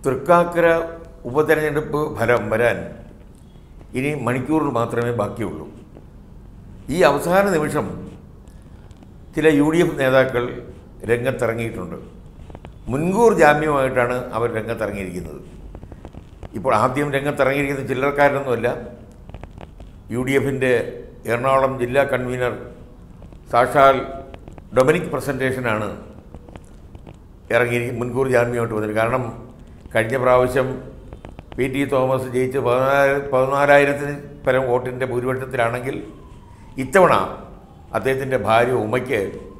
തൃക്കാക്കര ഉപതെരഞ്ഞെടുപ്പ് ഫലം വരാൻ ഇനി മണിക്കൂറിൽ മാത്രമേ ബാക്കിയുള്ളൂ ഈ അവസാന നിമിഷം ചില യു ഡി എഫ് നേതാക്കൾ രംഗത്തിറങ്ങിയിട്ടുണ്ട് മുൻകൂർ ജാമ്യമായിട്ടാണ് അവർ രംഗത്തിറങ്ങിയിരിക്കുന്നത് ഇപ്പോൾ ആദ്യം രംഗത്തിറങ്ങിയിരിക്കുന്ന ചില്ലറക്കാരനൊന്നുമല്ല യു ഡി എഫിൻ്റെ എറണാകുളം ജില്ലാ കൺവീനർ സാക്ഷാൽ ഡൊമിനിക് പ്രസൻറ്റേഷനാണ് ഇറങ്ങി മുൻകൂർ ജാമ്യമായിട്ട് വന്നത് കാരണം കഴിഞ്ഞ പ്രാവശ്യം പി ടി തോമസ് ജയിച്ച് പതിനാല് പതിനാലായിരത്തിന് പരം വോട്ടിൻ്റെ ഭൂരിപക്ഷത്തിലാണെങ്കിൽ ഇത്തവണ അദ്ദേഹത്തിൻ്റെ ഭാര്യ ഉമയ്ക്ക്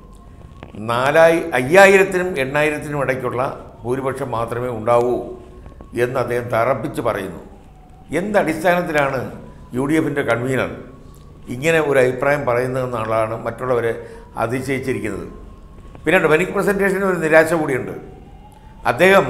നാലായി അയ്യായിരത്തിനും എണ്ണായിരത്തിനും ഇടയ്ക്കുള്ള ഭൂരിപക്ഷം മാത്രമേ ഉണ്ടാവൂ എന്ന് അദ്ദേഹം തറപ്പിച്ച് പറയുന്നു എന്തടിസ്ഥാനത്തിലാണ് യു ഡി എഫിൻ്റെ കൺവീനർ ഇങ്ങനെ ഒരു അഭിപ്രായം പറയുന്നതെന്നുള്ളതാണ് മറ്റുള്ളവരെ അതിശയിച്ചിരിക്കുന്നത് പിന്നെ ഡൊമിനിക് പ്രസൻറ്റേഷന് ഒരു നിരാശ കൂടിയുണ്ട് അദ്ദേഹം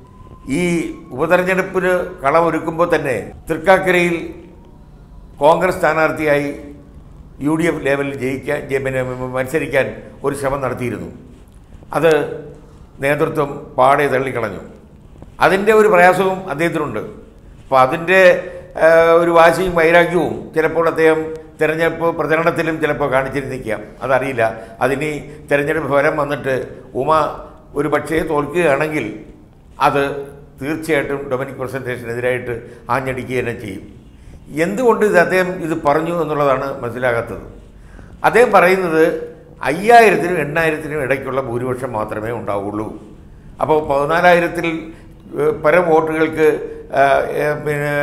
ഈ ഉപതെരഞ്ഞെടുപ്പിന് കളമൊരുക്കുമ്പോൾ തന്നെ തൃക്കാക്കരയിൽ കോൺഗ്രസ് സ്ഥാനാർത്ഥിയായി യു ഡി എഫ് ലെവലിൽ ജയിക്കാൻ ജെ- പിന്നെ മത്സരിക്കാൻ ഒരു ശ്രമം നടത്തിയിരുന്നു അത് നേതൃത്വം പാടെ തള്ളിക്കളഞ്ഞു അതിൻ്റെ ഒരു പ്രയാസവും അദ്ദേഹത്തിനുണ്ട് അപ്പോൾ അതിൻ്റെ ആ, ഒരു വാശിയും വൈരാഗ്യവും ചിലപ്പോൾ അദ്ദേഹം തിരഞ്ഞെടുപ്പ് പ്രചരണത്തിലും ചിലപ്പോൾ കാണിച്ചിരുന്നിരിക്കാം അതറിയില്ല അതിനി തിരഞ്ഞെടുപ്പ് ഫലം വന്നിട്ട് ഉമ ഒരു പക്ഷേ തോൽക്കുകയാണെങ്കിൽ അത് തീർച്ചയായിട്ടും ഡൊമിനിക് പ്രസൻറ്റേഷനെതിരായിട്ട് ആഞ്ഞടിക്കുക തന്നെ ചെയ്യും എന്തുകൊണ്ട് ഇത് അദ്ദേഹം ഇത് പറഞ്ഞു എന്നുള്ളതാണ് മനസ്സിലാകാത്തത് അദ്ദേഹം പറയുന്നത് അയ്യായിരത്തിനും എണ്ണായിരത്തിനും ഇടയ്ക്കുള്ള ഭൂരിപക്ഷം മാത്രമേ ഉണ്ടാവുള്ളൂ അപ്പോൾ പതിനാലായിരത്തിൽ ഏഹ്, പരം വോട്ടുകൾക്ക് ആഹ്, ഏഹ്, പിന്നെ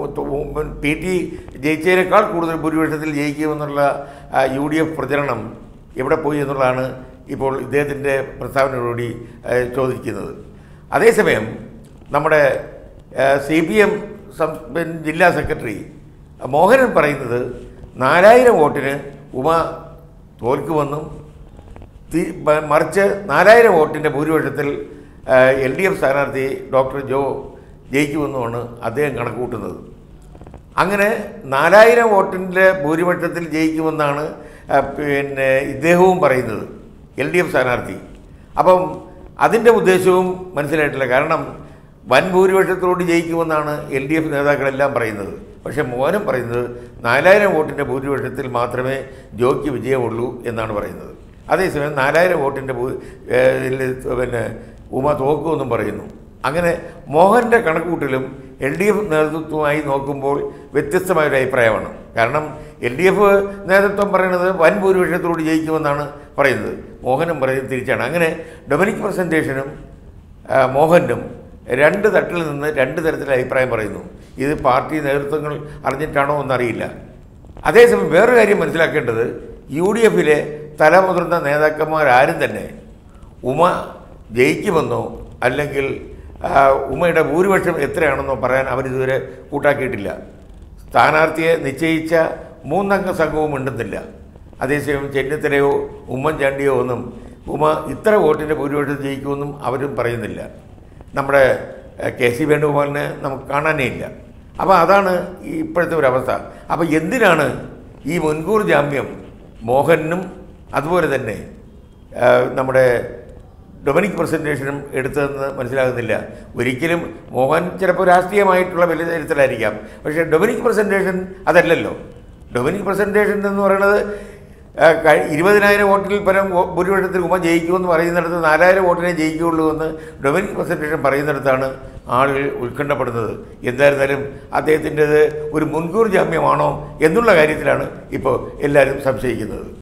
പി ടി ജയിച്ചതിനേക്കാൾ കൂടുതൽ ഭൂരിപക്ഷത്തിൽ ജയിക്കുമെന്നുള്ള യു ഡി എഫ് പ്രചരണം എവിടെ പോയി എന്നുള്ളതാണ് ഇപ്പോൾ ഇദ്ദേഹത്തിൻ്റെ പ്രസ്താവനയോടുകൂടി ഏഹ്, ചോദിക്കുന്നത് അതേസമയം നമ്മുടെ സി പി എം ജില്ലാ സെക്രട്ടറി മോഹനൻ പറയുന്നത് നാലായിരം വോട്ടിന് ഉമ തോൽക്കുമെന്നും തി- മ- മറിച്ച് നാലായിരം വോട്ടിൻ്റെ ഭൂരിപക്ഷത്തിൽ എൽ ഡി എഫ് സ്ഥാനാർത്ഥി ഡോക്ടർ ജോ ജയിക്കുമെന്നുമാണ് അദ്ദേഹം കണക്കുകൂട്ടുന്നത് അങ്ങനെ നാലായിരം വോട്ടിൻ്റെ ഭൂരിപക്ഷത്തിൽ ജയിക്കുമെന്നാണ് ആ, പിന്നെ ഇദ്ദേഹവും പറയുന്നത് എൽ ഡി എഫ് സ്ഥാനാർത്ഥി അപ്പം അതിൻ്റെ ഉദ്ദേശവും മനസ്സിലായിട്ടില്ല കാരണം വൻ ഭൂരിപക്ഷത്തോട് ജയിക്കുമെന്നാണ് എൽ ഡി എഫ് നേതാക്കളെല്ലാം പറയുന്നത് പക്ഷേ മോഹനം പറയുന്നത് നാലായിരം വോട്ടിൻ്റെ ഭൂരിപക്ഷത്തിൽ മാത്രമേ ജോയ്ക്ക് വിജയമുള്ളൂ എന്നാണ് പറയുന്നത് അതേസമയം നാലായിരം വോട്ടിൻ്റെ ഭൂ ഏഹ് ഇതില് പിന്നെ ഉമ തോക്കുമെന്നും പറയുന്നു അങ്ങനെ മോഹൻ്റെ കണക്കുകൂട്ടലും എൽ ഡി എഫ് നേതൃത്വമായി നോക്കുമ്പോൾ വ്യത്യസ്തമായൊരു അഭിപ്രായമാണ് കാരണം എൽ ഡി എഫ് നേതൃത്വം പറയുന്നത് വൻ ഭൂരിപക്ഷത്തോട് ജയിക്കുമെന്നാണ് പറയുന്നത് മോഹനും പറയുന്നത് തിരിച്ചാണ് അങ്ങനെ ഡൊമിനിക് പ്രസൻറ്റേഷനും ആ, മോഹനും രണ്ട് തട്ടിൽ നിന്ന് രണ്ട് തരത്തിലുള്ള അഭിപ്രായം പറയുന്നു ഇത് പാർട്ടി നേതൃത്വങ്ങൾ അറിഞ്ഞിട്ടാണോ എന്നറിയില്ല അതേസമയം വേറൊരു കാര്യം മനസ്സിലാക്കേണ്ടത് യു ഡി എഫിലെ തലമുതിർന്ന നേതാക്കന്മാരാരും തന്നെ ഉമ ജയിക്കുമെന്നോ അല്ലെങ്കിൽ ആ, ഉമയുടെ ഭൂരിപക്ഷം എത്രയാണെന്നോ പറയാൻ അവരിതുവരെ കൂട്ടാക്കിയിട്ടില്ല സ്ഥാനാർത്ഥിയെ നിശ്ചയിച്ച മൂന്നംഗ സംഘവും ഉണ്ടെന്നില്ല അതേസമയം ചെന്നിത്തലയോ ഉമ്മൻചാണ്ടിയോ ഒന്നും ഉമ ഇത്ര വോട്ടിൻ്റെ ഭൂരിപക്ഷം ജയിക്കുമെന്നും അവരും പറയുന്നില്ല നമ്മുടെ എഹ്, കെ സി വേണുഗോപാലിനെ നമുക്ക് കാണാനേ ഇല്ല അപ്പോൾ അതാണ് ഈ ഇപ്പോഴത്തെ ഒരു അവസ്ഥ അപ്പോൾ എന്തിനാണ് ഈ മുൻകൂർ ജാമ്യം മോഹനും അതുപോലെ തന്നെ ആ, നമ്മുടെ ഡൊമിനിക് പ്രസൻറ്റേഷനും എടുത്തതെന്ന് മനസ്സിലാകുന്നില്ല ഒരിക്കലും മോഹൻ ചിലപ്പോൾ രാഷ്ട്രീയമായിട്ടുള്ള വിലയിരുത്തലായിരിക്കാം പക്ഷേ ഡൊമിനിക് പ്രസൻറ്റേഷൻ അതല്ലല്ലോ ഡൊമിനിക് പ്രസൻറ്റേഷൻ എന്ന് പറയുന്നത് ആ, കഴി- ഇരുപതിനായിരം വോട്ടിൽ പരം വോ- ഭൂരിപക്ഷത്തിൽ ഉമ ജയിക്കുമെന്ന് പറയുന്നിടത്ത് നാലായിരം വോട്ടിനെ ജയിക്കുകയുള്ളൂ എന്ന് ഡൊമിനിക് പ്രസൻറ്റേഷൻ പറയുന്നിടത്താണ് ആളുകൾ ഉത്കണ്ഠപ്പെടുന്നത് എന്തായിരുന്നാലും അദ്ദേഹത്തിൻ്റെത് ഒരു മുൻകൂർ ജാമ്യമാണോ എന്നുള്ള കാര്യത്തിലാണ് ഇപ്പോൾ എല്ലാവരും സംശയിക്കുന്നത്